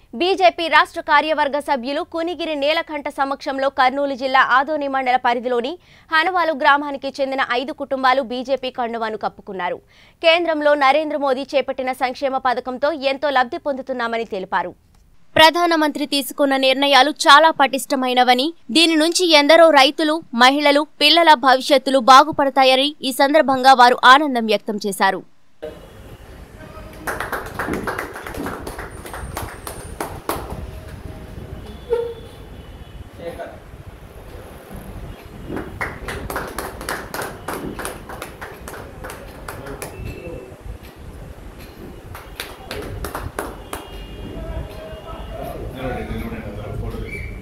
BJP రాష్ట్ర కార్యవర్గ సభ్యులు కునిగిరి నీలకంఠ సమక్షంలో కర్నూలు జిల్లా ఆదోని మండల పరిధిలోని హనవాలు గ్రామానికి చెందిన ఐదు కుటుంబాలు బీజేపీ కండువాను కప్పుకున్నారు కేంద్రంలో నరేంద్ర మోదీ చేపట్టిన సంక్షేమ పథకంతో ఎంతో లబ్ధి పొందుతున్నామని తెలిపారు ప్రధానమంత్రి తీసుకున్న నిర్ణయాలు చాలా పటిష్టమైనవని దీని నుంచి ఎందరో రైతులు మహిళలు పిల్లల భవిష్యత్తులు బాగుపడతాయని ఈ సందర్భంగా వారు ఆనందం వ్యక్తం చేశారు నిలబడండి, నిలబడండి, అందరూ ఫోటో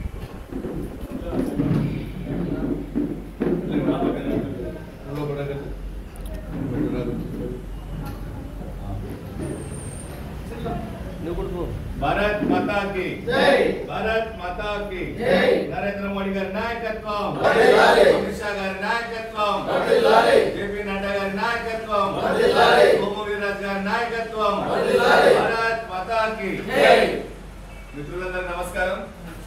భారత్ మాతా కి భారత్ మాతా కి నరేంద్ర మోడీ గారి నాయకత్వం అమిత్ షా గారి నాయకత్వం జేపీ నడ్డా గారి నాయకత్వం సోము వీర్రాజు గారి నాయకత్వం భారత్ మాతా కి మిత్రులందరూ నమస్కారం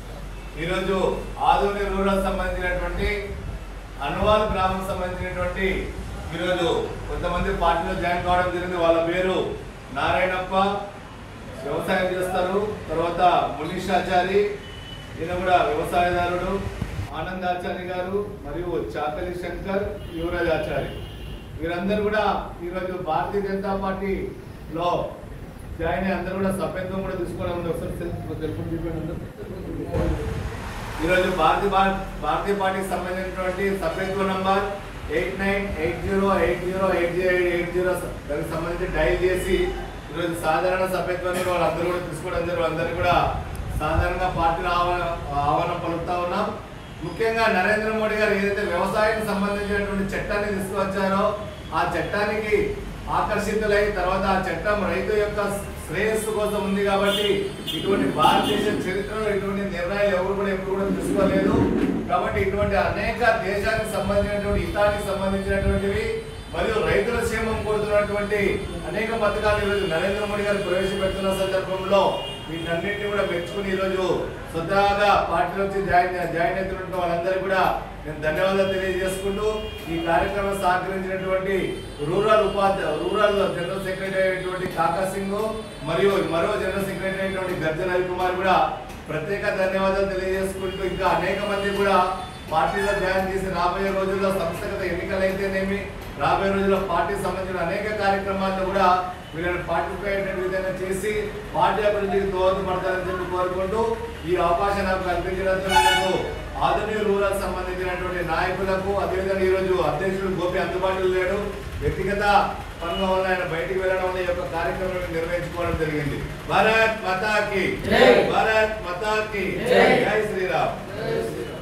ఈరోజు ఆదోని రూరల్ సంబంధించినటువంటి అన్వాల్ గ్రామం సంబంధించినటువంటి ఈరోజు కొంతమంది పార్టీలో జాయిన్ కావడం జరిగింది వాళ్ళ పేరు నారాయణప్ప వ్యవసాయం చేస్తారు తర్వాత మునీషాచారి ఈయన కూడా వ్యవసాయదారుడు ఆనందాచారి గారు మరియు చాకలి శంకర్ యువరాజ్ ఆచారి వీరందరూ కూడా ఈరోజు భారతీయ జనతా పార్టీలో జాయిన్ అయ్యి అందరూ కూడా సభ్యత్వం కూడా తీసుకోవడం ఉంది ఒకసారి తెలుపు- తెలుపుని చూపించండి అందరూ. ఈరోజు భారతీయ భా- భారతీయ పార్టీకి సంబంధించినటువంటి సభ్యత్వ number eight nine eight zero eight zero eight zero eight zero దానికి సంబంధించి డైల్ చేసి ఈరోజు సాధారణ సభ్యత్వాన్ని కూడా వాళ్ళందరూ కూడా తీసుకోవడం జరిగింది అందరూ కూడా సాధారణంగా పార్టీలో ఆహ్వాన ఆహ్వానం పలుకుతా ఉన్నాం ముఖ్యంగా నరేంద్ర మోడీ గారు ఏదైతే వ్యవసాయానికి సంబంధించినటువంటి చట్టాన్ని తీసుకువచ్చారో ఆ చట్టానికి ఆకర్షితులై తర్వాత ఆ చట్టం రైతు యొక్క శ్రేయస్సు కోసం ఉంది కాబట్టి ఇటువంటి భారతదేశ చరిత్రలో ఇటువంటి నిర్ణయాలు ఎవరు కూడా ఎప్పుడు కూడా తీసుకోలేదు కాబట్టి ఇటువంటి అనేక దేశానికి సంబంధించినటువంటి హితానికి సంబంధించినటువంటివి మరియు రైతుల క్షేమం కోరుతున్నటువంటి అనేక పథకాలు ఈరోజు నరేంద్ర మోడీ గారు ప్రవేశపెడుతున్న సందర్భంలో వీటన్నింటినీ కూడా మెచ్చుకుని ఈరోజు స్వతహాగా పార్టీలోకి జాయిన్ జాయిన్ అవుతున్నటువంటి వాళ్ళందరూ కూడా నేను ధన్యవాదాలు తెలియజేసుకుంటూ ఈ కార్యక్రమం సహకరించినటువంటి రూరల్ ఉపాధ్యాయ రూరల్ జనరల్ సెక్రటరీ అయినటువంటి కాకా సింగ్ మరియు మరో జనరల్ సెక్రటరీ అయినటువంటి గర్జన రవికుమార్ కూడా ప్రత్యేక ధన్యవాదాలు తెలియజేసుకుంటూ ఇంకా అనేక మంది కూడా పార్టీలో జాయిన్ చేసి రాబోయే రోజుల్లో సంస్థగత ఎన్నికలు అయితేనేమి రాబోయే రోజుల్లో పార్టీకి సంబంధించిన అనేక కార్యక్రమాల్లో కూడా వీళ్ళని పార్టిసిపేట్ విధంగా చేసి పార్టీ అభివృద్ధికి దోహదపడతారని చెప్పి కోరుకుంటూ ఈ అవకాశం నాకు కల్పించినందుకు ఆధునిక రూరల్ సంబంధించినటువంటి నాయకులకు అదేవిధంగా ఈరోజు అధ్యక్షుడు గోపి అందుబాటులో లేడు వ్యక్తిగత పనుల వల్ల ఆయన బయటికి వెళ్ళడం వల్ల ఈ యొక్క కార్యక్రమం నిర్వహించుకోవడం జరిగింది భారత్ మాతాకి భారత్ మాతాకి జై శ్రీరామ్